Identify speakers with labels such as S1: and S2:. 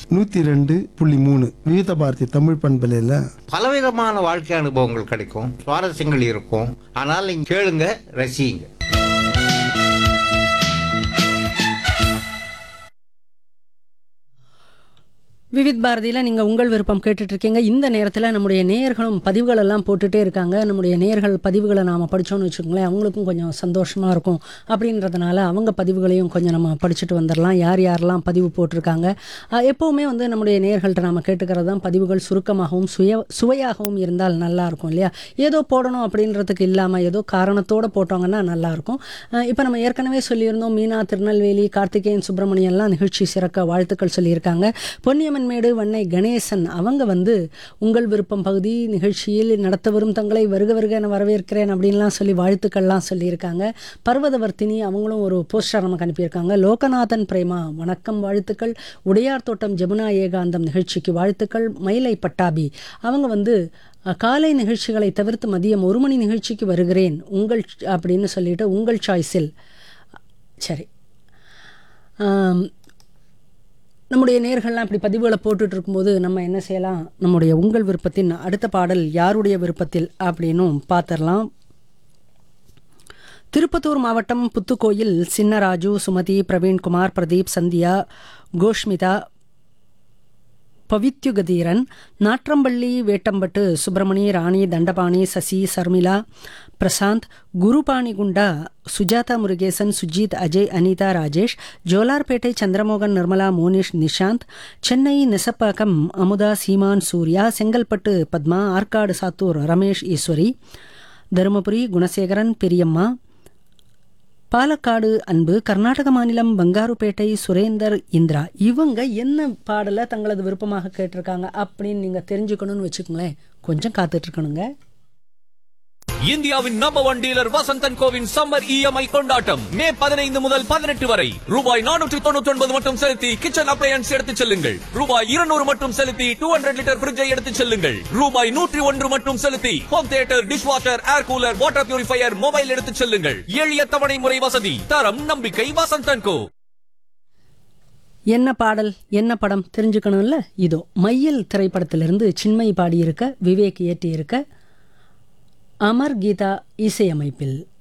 S1: நூற்றி ரெண்டு புள்ளி மூணு விவித பாரதி தமிழ் பண்பலையில்
S2: பலவிதமான வாழ்க்கை அனுபவங்கள் கிடைக்கும் சுவாரஸ்யங்கள் இருக்கும் ஆனால் நீங்க கேளுங்க ரசியுங்க
S3: விவித் பாரதியில் நீங்கள் உங்கள் விருப்பம் கேட்டுட்டு இருக்கீங்க இந்த நேரத்தில் நம்முடைய நேயர்களும் பதிவுகள் எல்லாம் போட்டுட்டே இருக்காங்க நம்முடைய நேயர்கள் பதிவுகளை நாம் படித்தோன்னு வச்சுக்கோங்களேன் அவங்களுக்கும் கொஞ்சம் சந்தோஷமாக இருக்கும் அப்படின்றதுனால அவங்க பதிவுகளையும் கொஞ்சம் நம்ம படிச்சுட்டு வந்துடலாம் யார் யாரெல்லாம் பதிவு போட்டிருக்காங்க அஹ், எப்போவுமே வந்து நம்முடைய நேயர்கள்ட்ட நாம் கேட்டுக்கிறது தான் பதிவுகள் சுருக்கமாகவும் சுய சுவையாகவும் இருந்தால் நல்லா இருக்கும் இல்லையா ஏதோ போடணும் அப்படின்றதுக்கு இல்லாமல் ஏதோ காரணத்தோடு போட்டோங்கன்னா நல்லாயிருக்கும் இப்போ நம்ம ஏற்கனவே சொல்லியிருந்தோம் மீனா திருநெல்வேலி கார்த்திகேயன் சுப்பிரமணியன்லாம் நிகழ்ச்சி சிறக்க வாழ்த்துக்கள் சொல்லியிருக்காங்க பொன்னியம்மன் மேடு வண்ணை கணேசன் அவங்க வந்து உங்கள் விருப்பம் பகுதி நிகழ்ச்சியில் நடத்த வரும் தங்களை வருக வருக என வரவேற்கிறேன் அப்படின்லாம் சொல்லி வாழ்த்துக்கள்லாம் சொல்லியிருக்காங்க பர்வதவர்த்தினி அவங்களும் ஒரு போஸ்டர் நமக்கு அனுப்பியிருக்காங்க லோகநாதன் பிரேமா வணக்கம் வாழ்த்துக்கள் உடையார் தோட்டம் ஜமுனா ஏகாந்தம் நிகழ்ச்சிக்கு வாழ்த்துக்கள் மயிலை பட்டாபி அவங்க வந்து அஹ், காலை நிகழ்ச்சிகளை தவிர்த்து மதியம் ஒரு மணி நிகழ்ச்சிக்கு வருகிறேன் உங்கள் அப்படின்னு சொல்லிட்டு உங்கள் சாய்ஸில் சரி ஆம், நம்முடைய நேர்கள்லாம் இப்படி பதிவுகளை போட்டுட்டு இருக்கும்போது நம்ம என்ன செய்யலாம் நம்முடைய உங்கள் விருப்பத்தின் அடுத்த பாடல் யாருடைய விருப்பத்தில் அப்படின்னும் பார்த்துடலாம் திருப்பத்தூர் மாவட்டம் புத்துக்கோயில் சின்னராஜு சுமதி பிரவீன்குமார் பிரதீப் சந்தியா கோஷ்மிதா பவித்யுகதீரன் நாற்றம்பள்ளி வேட்டம்பட்டு சுப்பிரமணி ராணி தண்டபாணி சசி சர்மிளா பிரசாந்த் குருபாணிகுண்டா சுஜாதா முருகேசன் சுஜித் அஜய் அனிதா ராஜேஷ் ஜோலார்பேட்டை சந்திரமோகன் நிர்மலா மோனிஷ் நிஷாந்த் சென்னை நெசப்பாக்கம் அமுதா சீமான் சூர்யா செங்கல்பட்டு பத்மா ஆற்காடு சாத்தூர் ரமேஷ் ஈஸ்வரி தருமபுரி குணசேகரன் பெரியம்மா பாலக்காடு அன்பு கர்நாடக மாநிலம் பங்காருப்பேட்டை சுரேந்தர் இந்திரா இவங்க என்ன பாடலை தங்களது விருப்பமாக கேட்டிருக்காங்க அப்படின்னு நீங்க தெரிஞ்சுக்கணும்னு வச்சுக்கோங்களேன் கொஞ்சம் காத்துட்டு இருக்கணுங்க
S4: இந்தியாவின் நம்பர் ஒன் டீலர் வசந்தன் கோவின் சம்மர் இஎம்ஐ கொண்டாட்டம் மே பதினைந்து முதல் பதினெட்டு வரை ரூபாய் நானூற்று தொண்ணூற்றி ஒன்பது மட்டும் செலுத்தி கிச்சன் அப்ளையன்ஸ் எடுத்துச் செல்லுங்கள் ரூபாய் இருநூறு மட்டும் செலுத்தி டூ ஹண்ட்ரட் லிட்டர் பிரிட்ஜை எடுத்துச் செல்லுங்கள் ரூபாய் நூற்றி ஒன்று மட்டும் செலுத்தி home theatre dish washer air cooler water purifier mobile எடுத்துச் செல்லுங்கள் எளிய தவணை முறை வசதி தரம் நம்பிக்கை வசந்தன் கோ
S3: என்ன பாடல் என்ன படம் தெரிஞ்சுக்கணும்ல இதோ மையல் திரைப்படத்திலிருந்து சின்மை பாடியிருக்க விவேக் இயற்றியிருக்க அமர் கீதா இசையமைப்பில்